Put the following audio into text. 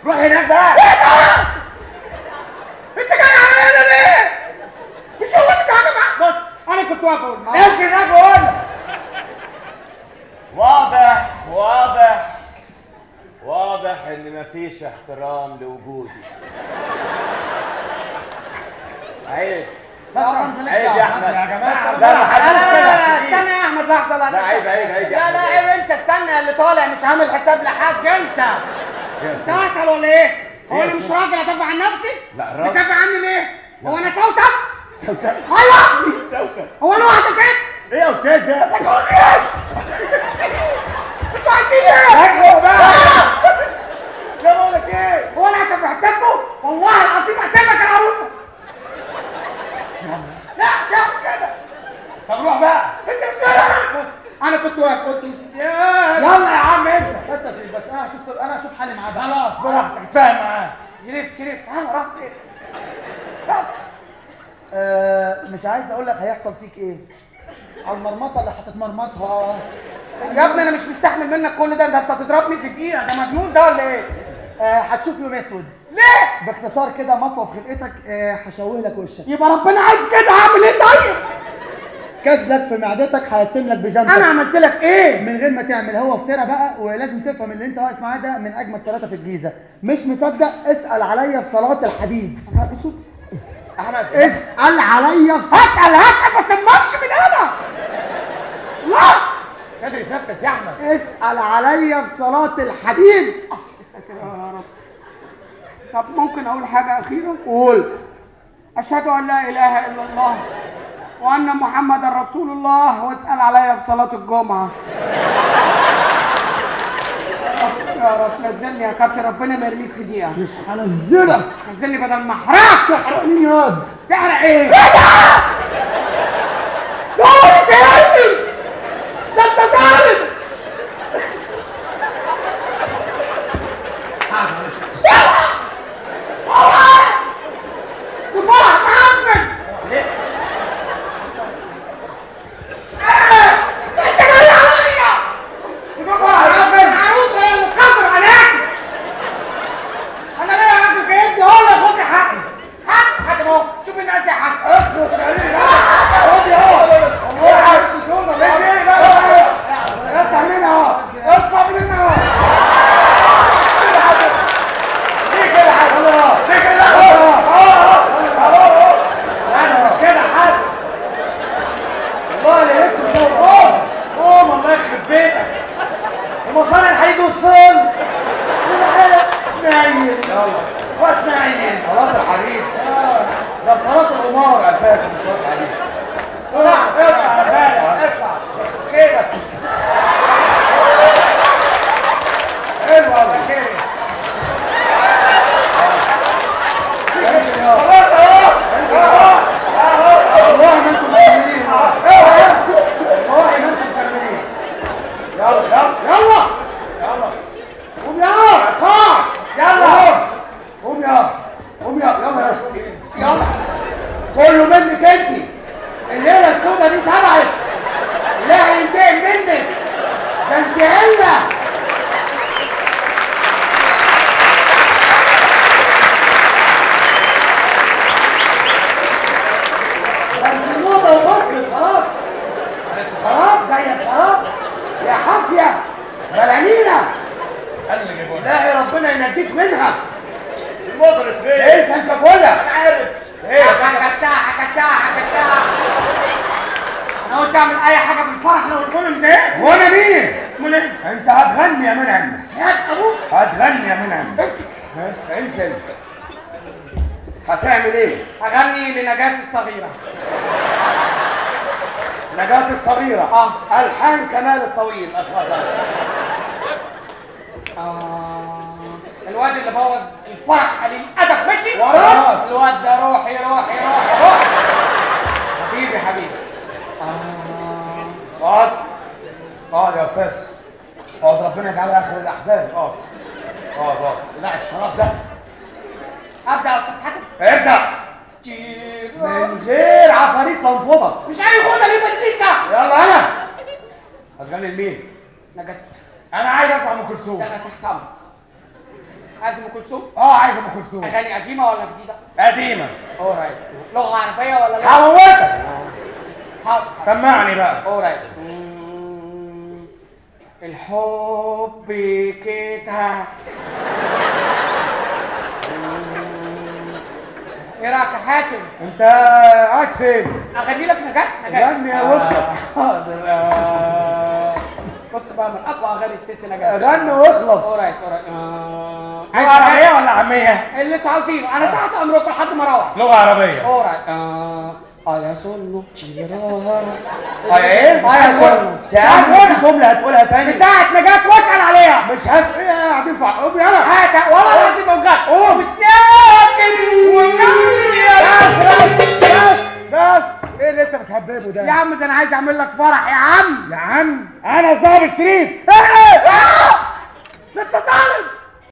روح هناك بقى ايه ده؟ انت جاي عليا هنا ليه؟ مش هو اللي جاي معاك بص انا كنت واقف اقول معاك. امشي هناك بقول لك. واضح واضح واضح ان مفيش احترام لوجودي عيب بس يا رمزي عيب يا احمد يا جماعه لا ما لا حدش لا كده لا لا كتير. استنى يا احمد لحظه لا لا عيب عيب عيب يا لا لا أحمد. عيب انت استنى اللي طالع مش عامل حساب لحاج انت انت اهطل ولا ايه؟ هو انا مش راجل ادافع عن نفسي؟ لا، راجل. بتدافع عني ليه؟ هو انا سوسن؟ سوسن ايوه سوسن هو انا واحده ست؟ ايه يا استاذ ما تقوليش انتوا عايزين ايه؟ اخرج بقى لا بقول لك ايه هو انا عشان محتاجكم والله العظيم هتبقى العروسه لا شاف كده طب روح بقى انت مش بص انا كنت واقف قلت يا يلا يا عم انت بس يا شريف بس انا اشوف انا اشوف حالي معاه بقى. خلاص براحتك اتفاهم معاه شريف شريف تعال راح فين آه مش عايز اقول لك هيحصل فيك ايه على المرمطه اللي هتتمرمطها يا ابني انا مش مستحمل منك كل ده ده انت هتضربني في دقيقه ده مجنون ده ولا ايه آه هتشوف يوم اسود ليه باختصار كده مطوه في خلقتك آه هشوه لك وشك يبقى ربنا عايز كده هعمل ايه طيب كسلك في معدتك هيتم لك بجنبك انا عملت لك ايه من غير ما تعمل هو افترى بقى ولازم تفهم اللي انت واقف معاه ده من اجمل ثلاثه في الجيزه مش مصدق اسال عليا في صلاه الحديد نهار اسود احمد اسال عليا في هسال هسال بس ما امشي من هنا لا مش قادر يتنفس يا احمد اسال عليا في صلاه الحديد يا رب طب ممكن اقول حاجه اخيره قول اشهد ان لا اله الا الله وان محمدا رسول الله واسال عليا في صلاه الجمعه يا رب نزلني يا كابتن ربنا ما يرميك في دقيقه مش هنزلك نزلني بدل ما احرقك تحرق مين ياض تحرق ايه؟ ايه ده؟ ده هو مش هينزل ده انت ظالم وفرح معفن انت جاي عليا وفرح معفن عروسه هي اللي تقدر عليك انا ليه يا عم جايبني هو اللي ياخد لي حقي حق حق اهو شوف الناس يا حق اخلص يا ريت خد اهو والله عرفت شغل ليه ليه لا اطلع من هنا اهو اطلع من هنا اهو ليه كده حق ليه كده انا مش كده حد والله اللي انتوا شو قوم قوم الله يخرب بيتك ومصاري الحديد والصل نايم يلا اخوات نايم صلاة الحديد ده صلاة القمار اساسا مش صلاة الحديد اطلع اطلع يا فارس اطلع خيرك حلو قوي خلاص اهو والله ما انتم مكملين والله ما انتم مكملين يلا يلا يلا يلا قوم يا قاع يلا قوم يا قوم يا يلا يا شباب يلا كله منك انت الليله السوداء دي تبعك لا هينتقم منك ده انت عيله ده انت نوبه وممكن خلاص خراب ده يا خراب يا حافيه بلانينا انا اللي جايبه لك إلهي ربنا ينجيك منها المضرب فين؟ ايه انت فولا انا عارف ايه حكتها حكتها حكتها انا قلت اعمل اي حاجه في الفرح لو الكل ده وانا مين؟ امال ايه؟ انت هتغني يا منعم يا ابوك هتغني يا منعم امسك بس انزل هتعمل ايه؟ اغني لنجاة الصغيرة نجاة الصغيرة اه ألحان كمال الطويل اتفضل آه. الواد اللي بوظ الفرح قليل ادب ماشي وراك. الواد ده روحي روحي روحي روحي حبيبي حبيبي آه. اقعد اقعد يا استاذ اقعد ربنا يجعلها اخر الاحزان اقعد اقعد اقعد لا الشراب ده ابدا يا استاذ حاتم ابدا من غير عفاريت تنفضك مش عارف هو ليه مزيكا يلا انا هتغني لمين؟ نجاة الصغيرة انا عايز اسمع ام كلثوم ده انا تحت امرك عايز ام كلثوم اه عايز ام كلثوم اغاني قديمه ولا جديده قديمه اورايت لغه عربيه ولا لا حوتك حاضر سمعني بقى اورايت الحب كده ايه رايك يا حاتم انت قاعد فين اغني لك نجاح نجاح غني يا واخلص. حاضر آه. بص بقى من اقوى اغاني الست نجاح غني واخلص اورايت اورايت آه. لغه عربيه ولا عاميه اللي انتوا عاوزينه انا تحت امركم لحد ما اروح لغه عربيه اورايت اه اه يا سنو تشيرارا اه يا ايه اه يا سنو يا عم في جمله هتقولها تاني بتاعت نجاة واسال عليها مش هسأل ايه قاعدين في عقوب يلا هات والله لازم اوجات قوم ساكن وجاي بس بس ايه اللي انت بتهببه ده يا عم ده انا عايز اعمل لك فرح يا عم يا عم انا صاحب الشريف ايه